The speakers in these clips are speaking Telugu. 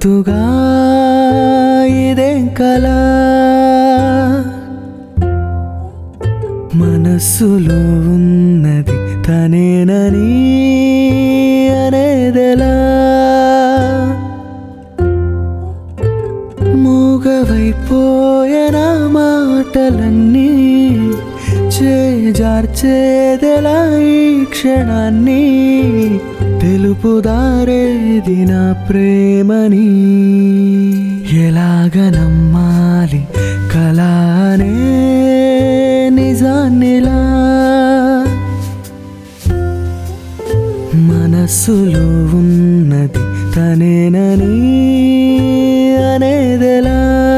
గమ్మత్తుగా ఇదేం కలా మనస్సులో ఉన్నది తనేనని అనేదెలా మూగవైపోయన మాటలన్నీ చేజార్చేదెలా ఈ క్షణాన్ని తెలుపుదారేది నా ప్రేమని ఎలాగ నమ్మాలి కలానే నిజాన్నిలా మనస్సులో ఉన్నది తనేనని అనేదెలా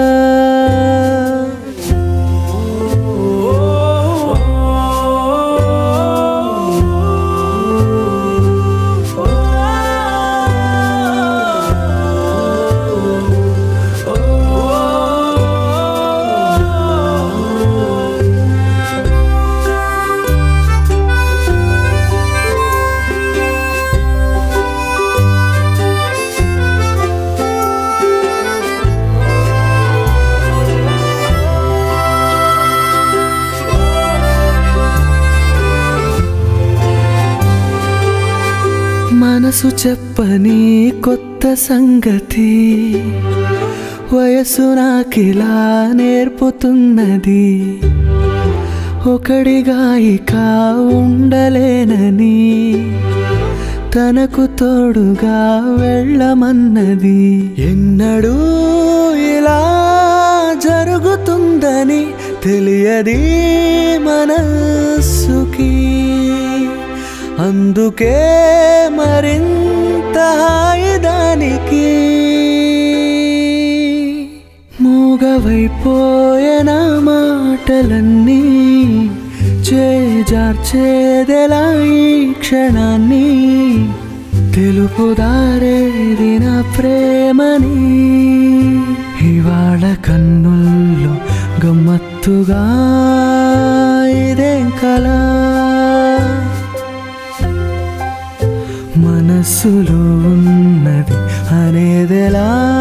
మనసు చెప్పని కొత్త సంగతి వయసు నాకిలా నేర్పుతున్నది ఒకడిగా ఇక ఉండలేనని తనకు తోడుగా వెళ్ళమన్నది ఎన్నడూ ఇలా జరుగుతుందని తెలియది మనస్సుకి అందుకే మరింత హాయిదానికి మూగవైపోయన మాటలన్నీ చేజార్చేదెలా ఈ క్షణాన్ని తెలుపుదారేది నా ప్రేమని ఇవాళ కన్నుల్లో గమ్మత్తుగా ఇదేం కలా మనస్సులో ఉన్నది అనేదెలా